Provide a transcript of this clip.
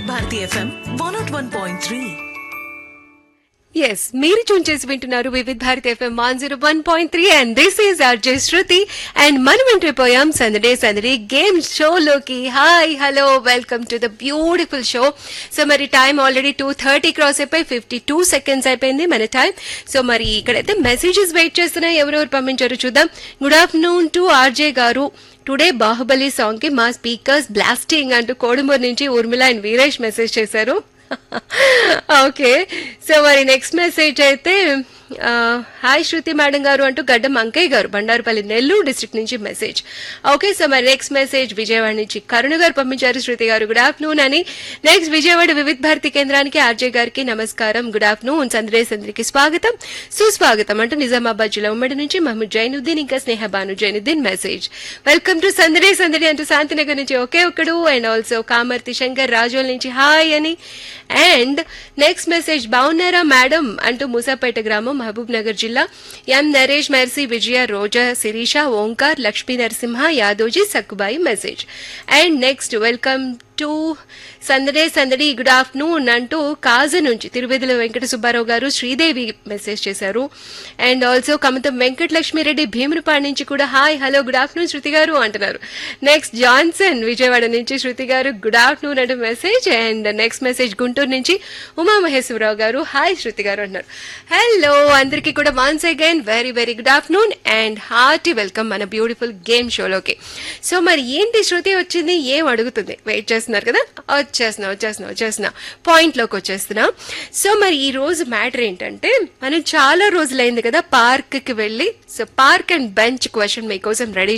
Bharati FM one nought one point three yes మీరు tune చేసి వింటున్నారు Vividh Bharat FM one zero one point three and this is RJ Shruti and మనం ఎంట్రిపోయాం సందడే సందడి గేమ్ షోలోకి hi hello welcome to the beautiful show so మరి time already two thirty cross అయిపోయి ఫిఫ్టీ టూ సెకండ్స్ అయిపోయింది మన టైం సో మరి ఇక్కడైతే మెసేజెస్ వెయిట్ చేస్తున్నాయి ఎవరెవరు పంపించారు చూద్దాం గుడ్ ఆఫ్టర్నూన్ టు ఆర్జే గారు టుడే బాహుబలి సాంగ్ కి మా స్పీకర్స్ బ్లాస్టింగ్ అంటూ కోడుమూరు నుంచి ఉర్మిళ అండ్ వీరేష్ మెసేజ్ చేశారు ఓకే సో మరి నెక్స్ట్ మెసేజ్ అయితే ఆ, హాయ్ శృతి మేడం గారు అంటూ గడ్డం అంకయ్య గారు బండారుపల్లి నెల్లూరు డిస్ట్రిక్ట్ నుంచి మెసేజ్ ఓకే సో మరి నెక్స్ట్ మెసేజ్ విజయవాడ నుంచి కరుణ గారు పంపించారు శృతి గారు గుడ్ ఆఫ్టర్నూన్ అని నెక్స్ట్ విజయవాడ వివిధ భారతి కేంద్రానికి ఆర్జే గారికి నమస్కారం గుడ్ ఆఫ్టర్నూన్ సంద్రే సంద్రికి స్వాగతం సుస్వాగతం అంటూ నిజామాబాద్ జిల్లా ఉమ్మడి నుంచి మహమ్మద్ జైనుద్దీన్ ఇంకా Sneha Banu Zainuddin message welcome to సందడే సందడి అంటూ శాంతినగర్ నుంచి ఒకే ఒక్కడు అండ్ ఆల్సో కామర్తి శంకర్ రాజోల్ నుంచి హాయ్ అని అండ్ నెక్స్ట్ మెసేజ్ బాగున్నారా మేడం అంటూ మూసాపేట గ్రామం మహబూబ్ నగర్ జిల్లా M Naresh Mercy Vijaya Roja Sirisha Omkar Lakshmi Narasimha Yadoji Sakkubai message and next welcome to సందడే సందడి గుడ్ ఆఫ్టర్నూన్ అంటూ కాజ నుంచి తిరువేదుల వెంకట సుబ్బారావు గారు శ్రీదేవి మెసేజ్ చేశారు అండ్ ఆల్సో కమతం వెంకటలక్ష్మిరెడ్డి భీమునిపాడు నుంచి కూడా hi hello good afternoon Shruti గారు అంటున్నారు నెక్స్ట్ జాన్సన్ విజయవాడ నుంచి శృతి గారు గుడ్ ఆఫ్టర్నూన్ అంటూ message and next message Guntur నుంచి ఉమామహేశ్వరరావు గారు హాయ్ శృతి గారు అంటున్నారు హలో అందరికీ కూడా once again very very good afternoon and hearty welcome మన బ్యూటిఫుల్ గేమ్ షోలోకి సో మరి ఏంటి శృతి వచ్చింది ఏం అడుగుతుంది వెయిట్ చేస్తున్నారు కదా వచ్చేస్తున్నా వచ్చేస్తున్నా వచ్చేస్తున్నా పాయింట్లోకి వచ్చేస్తున్నా సో మరి ఈ రోజు మ్యాటర్ ఏంటంటే మనం చాలా రోజులైంది కదా పార్క్ కి వెళ్ళి so park and bench question మీకోసం రెడీ